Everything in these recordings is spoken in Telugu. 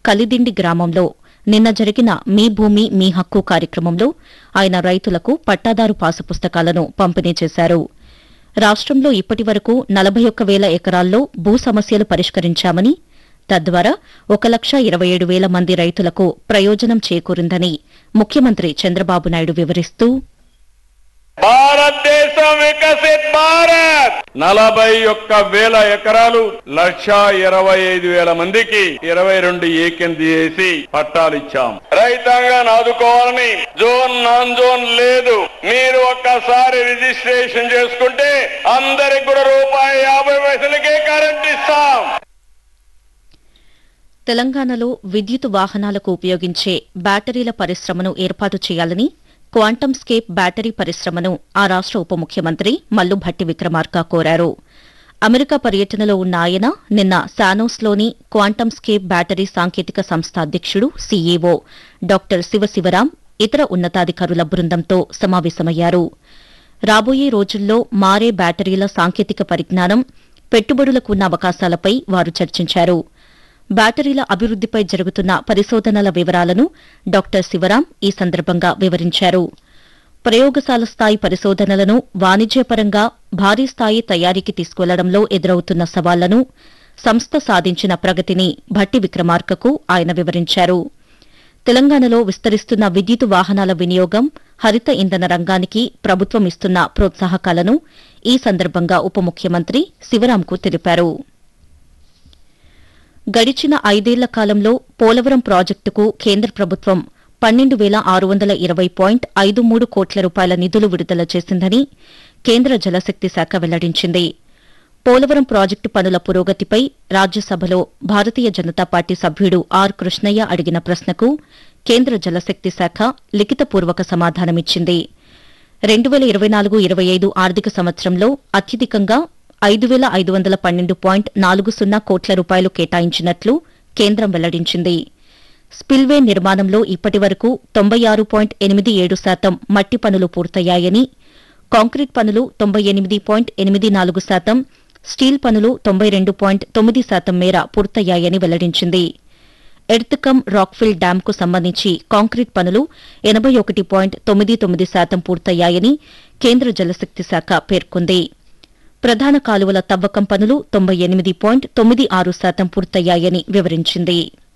కలిదిండి గ్రామంలో నిన్న జరిగిన మీ భూమి మీ హక్కు కార్యక్రమంలో ఆయన రైతులకు పట్టాదారు పాసు పుస్తకాలను పంపిణీ చేశారు రాష్ట్రంలో ఇప్పటి వరకు నలభై ఒక్క వేల ఎకరాల్లో భూ సమస్యలు పరిష్కరించామని తద్వారా ఒక లక్ష ఇరవై ఏడు వేల మంది రైతులకు ప్రయోజనం చేకూరిందని ముఖ్యమంత్రి చంద్రబాబు నాయుడు వివరిస్తూ భారతదేశం వికసిత్ భారత్ నలభై ఒక్క వేల ఎకరాలు లక్ష ఇరవై ఐదు వేల మందికి ఇరవై రెండు ఏకెన్ చేసి పట్టాలు ఇచ్చాం రైతాంగాన్ని ఆదుకోవాలని జోన్ నాన్ జోన్ లేదు మీరు ఒక్కసారి రిజిస్ట్రేషన్ చేసుకుంటే అందరికి కూడా రూపాయి యాభై పైసలకే కరెంట్ ఇస్తాం తెలంగాణలో విద్యుత్ వాహనాలకు ఉపయోగించే బ్యాటరీల పరిశ్రమను ఏర్పాటు చేయాలని క్వాంటమ్ స్కేప్ బ్యాటరీ పరిశ్రమను ఆ రాష్ట ఉప ముఖ్యమంత్రి మల్లు భట్టి విక్రమార్క కోరారు అమెరికా పర్యటనలో ఉన్న ఆయన నిన్న శానోస్లోని క్వాంటమ్ స్కేప్ బ్యాటరీ సాంకేతిక సంస్థ అధ్యక్షుడు సీఈఓ డాక్టర్ శివశివరాం ఇతర ఉన్నతాధికారుల బృందంతో సమావేశమయ్యారు రాబోయే రోజుల్లో మారే బ్యాటరీల సాంకేతిక పరిజ్ఞానం పెట్టుబడులకు ఉన్న అవకాశాలపై వారు చర్చించారు బ్యాటరీల అభివృద్దిపై జరుగుతున్న పరిశోధనల వివరాలను డాక్టర్ శివరాం ఈ సందర్భంగా వివరించారు ప్రయోగశాల స్థాయి పరిశోధనలను వాణిజ్యపరంగా భారీ స్థాయి తయారీకి తీసుకెళ్లడంలో ఎదురవుతున్న సవాళ్లను సంస్థ సాధించిన ప్రగతిని భట్టి విక్రమార్కకు ఆయన వివరించారు తెలంగాణలో విస్తరిస్తున్న విద్యుత్ వాహనాల వినియోగం హరిత ఇంధన రంగానికి ప్రభుత్వం ఇస్తున్న ప్రోత్సాహకాలను ఈ సందర్భంగా ఉప ముఖ్యమంత్రి శివరాంకు తెలిపారు గడిచిన ఐదేళ్ల కాలంలో పోలవరం ప్రాజెక్టుకు కేంద్ర ప్రభుత్వం పన్నెండు వేల ఆరు వందల ఇరవై పాయింట్ ఐదు మూడు కోట్ల రూపాయల నిధులు విడుదల చేసిందని కేంద్ర జలశక్తి శాఖ వెల్లడించింది పోలవరం ప్రాజెక్టు పనుల పురోగతిపై రాజ్యసభలో భారతీయ జనతా పార్టీ సభ్యుడు ఆర్ కృష్ణయ్య అడిగిన ప్రశ్నకు కేంద్ర జలశక్తి శాఖ లిఖితపూర్వక సమాధానమిచ్చింది రెండు వేల ఇరవై నాలుగు ఇరవై ఐదు ఆర్థిక సంవత్సరంలో అత్యధికంగా ఐదు వేల ఐదు వందల పన్నెండు పాయింట్ నాలుగు సున్నా కోట్ల రూపాయలు కేటాయించినట్లు కేంద్రం వెల్లడించింది స్పిల్వే నిర్మాణంలో ఇప్పటి వరకు తొంభై ఆరు పాయింట్ ఎనిమిది ఏడు శాతం మట్టి పనులు పూర్తయ్యాయని కాంక్రీట్ పనులు తొంభై ఎనిమిది పాయింట్ ఎనిమిది నాలుగు శాతం స్టీల్ పనులు తొంభై రెండు పాయింట్ తొమ్మిది శాతం మేర పూర్తయ్యాయని వెల్లడించింది ఎర్త్కమ్ రాక్ఫిల్ డ్యాంకు సంబంధించి కాంక్రీట్ పనులు ఎనబై ఒకటి పాయింట్ తొమ్మిది తొమ్మిది శాతం పూర్తయ్యాయని కేంద్ర జలశక్తి శాఖ పేర్కొంది ప్రధాన కాలువల తవ్వకం పనులు తొంభై ఎనిమిది పాయింట్ తొమ్మిది ఆరు శాతం పూర్తయ్యాయని వివరించింది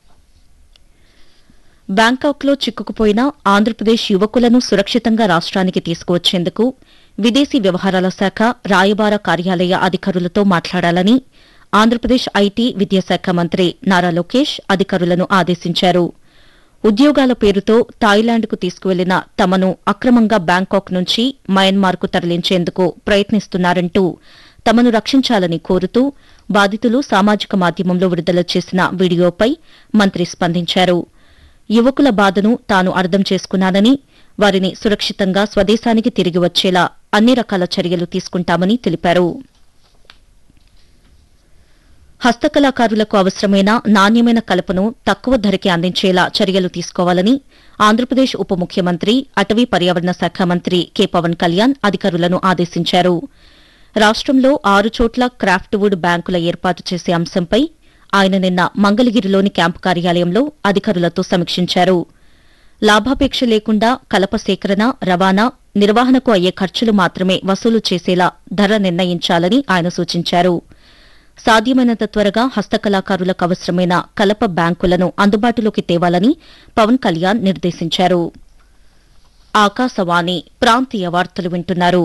బ్యాంకాక్లో చిక్కుకుపోయిన ఆంధ్రప్రదేశ్ యువకులను సురక్షితంగా రాష్ట్రానికి తీసుకువచ్చేందుకు విదేశీ వ్యవహారాల శాఖ రాయబార కార్యాలయ అధికారులతో మాట్లాడాలని ఆంధ్రప్రదేశ్ ఐటీ విద్యాశాఖ మంత్రి నారా లోకేష్ అధికారులను ఆదేశించారు ఉద్యోగాల పేరుతో థాయిలాండ్కు తీసుకువెళ్లిన తమను అక్రమంగా బ్యాంకాక్ నుంచి మయన్మార్కు తరలించేందుకు ప్రయత్నిస్తున్నారంటూ తమను రక్షించాలని కోరుతూ బాధితులు సామాజిక మాధ్యమంలో విడుదల చేసిన వీడియోపై మంత్రి స్పందించారు యువకుల బాధను తాను అర్థం చేసుకున్నానని వారిని సురక్షితంగా స్వదేశానికి తిరిగి వచ్చేలా అన్ని రకాల చర్యలు తీసుకుంటామని తెలిపారు హస్తకళాకారులకు అవసరమైన నాణ్యమైన కలపను తక్కువ ధరకే అందించేలా చర్యలు తీసుకోవాలని ఆంధ్రప్రదేశ్ ఉప ముఖ్యమంత్రి అటవీ పర్యావరణ శాఖ మంత్రి కె పవన్ కళ్యాణ్ అధికారులను ఆదేశించారు రాష్ట్రంలో ఆరు చోట్ల క్రాఫ్ట్ వుడ్ బ్యాంకుల ఏర్పాటు చేసే అంశంపై ఆయన నిన్న మంగళగిరిలోని క్యాంపు కార్యాలయంలో అధికారులతో సమీక్షించారు లాభాపేక్ష లేకుండా కలప సేకరణ రవాణా నిర్వహణకు అయ్యే ఖర్చులు మాత్రమే వసూలు చేసేలా ధర నిర్ణయించాలని ఆయన సూచించారు సాధ్యమైనంత త్వరగా హస్తకళాకారులకు అవసరమైన కలప బ్యాంకులను అందుబాటులోకి తేవాలని పవన్ కళ్యాణ్ నిర్దేశించారు ఆకాశవాణి ప్రాంతీయ వార్తలు వింటున్నారు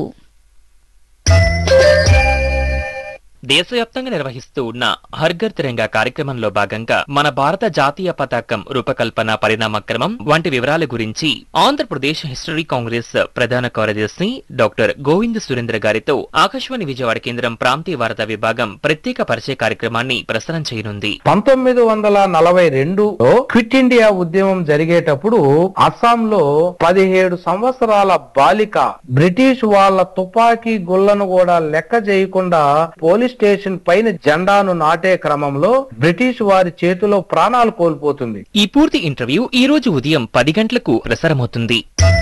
దేశవ్యాప్తంగా నిర్వహిస్తూ ఉన్న హర్ఘర్ తిరంగా కార్యక్రమంలో భాగంగా మన భారత జాతీయ పతాకం రూపకల్పన పరిణామక్రమం వంటి వివరాల గురించి ఆంధ్రప్రదేశ్ హిస్టరీ కాంగ్రెస్ ప్రధాన కార్యదర్శి డాక్టర్ గోవింద్ సురేంద్ర గారితో ఆకాశవాణి విజయవాడ కేంద్రం ప్రాంతీయ వార్తా విభాగం ప్రత్యేక పరిచయ కార్యక్రమాన్ని ప్రసారం చేయనుంది పంతొమ్మిది వందల నలభై రెండులో క్విట్ ఇండియా ఉద్యమం జరిగేటప్పుడు అస్సాంలో పదిహేడు సంవత్సరాల బాలిక బ్రిటిష్ వాళ్ళ తుపాకీ గుళ్లను కూడా లెక్క చేయకుండా పోలీస్ స్టేషన్ పైన జెండాను నాటే క్రమంలో బ్రిటిష్ వారి చేతిలో ప్రాణాలు కోల్పోతుంది ఈ పూర్తి ఇంటర్వ్యూ ఈ రోజు ఉదయం పది గంటలకు ప్రసారమవుతుంది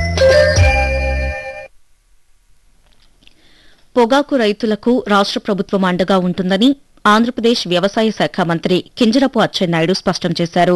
పొగాకు రైతులకు రాష్ట ప్రభుత్వం అండగా ఉంటుందని ఆంధ్రప్రదేశ్ వ్యవసాయ శాఖ మంత్రి కింజరపు అచ్చెన్నాయుడు స్పష్టం చేశారు